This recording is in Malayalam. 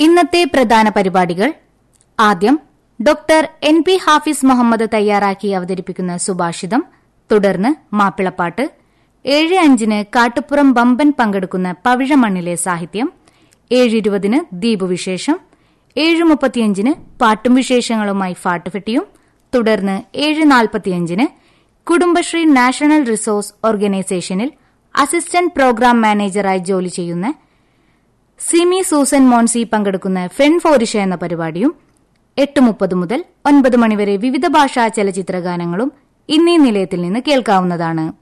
ഇന്നത്തെ പ്രധാന പരിപാടികൾ ആദ്യം doctor N P Hafiz Muhammad തയ്യാറാക്കി അവതരിപ്പിക്കുന്ന സുഭാഷിതം തുടർന്ന് മാപ്പിളപ്പാട്ട് ഏഴ് അഞ്ചിന് കാട്ടുപുറം ബമ്പൻ പങ്കെടുക്കുന്ന പവിഴമണ്ണിലെ സാഹിത്യം ഏഴ് ഇരുപതിന് ദീപുവിശേഷം ഏഴ് മുപ്പത്തിയഞ്ചിന് പാട്ടും വിശേഷങ്ങളുമായി ഫാട്ടുഫെട്ടിയും തുടർന്ന് ഏഴ് നാൽപ്പത്തിയഞ്ചിന് കുടുംബശ്രീ നാഷണൽ റിസോഴ്സ് ഓർഗനൈസേഷനിൽ അസിസ്റ്റന്റ് പ്രോഗ്രാം മാനേജറായി ജോലി ചെയ്യുന്ന സിമി സൂസൻ മോൺസി പങ്കെടുക്കുന്ന ഫെൺ ഫോരിഷ എന്ന പരിപാടിയും എട്ട് മുപ്പത് മുതൽ ഒൻപത് മണിവരെ വിവിധ ഭാഷാ ചലച്ചിത്ര ഗാനങ്ങളും ഇന്നീ നിലയത്തിൽ നിന്ന് കേൾക്കാവുന്നതാണ്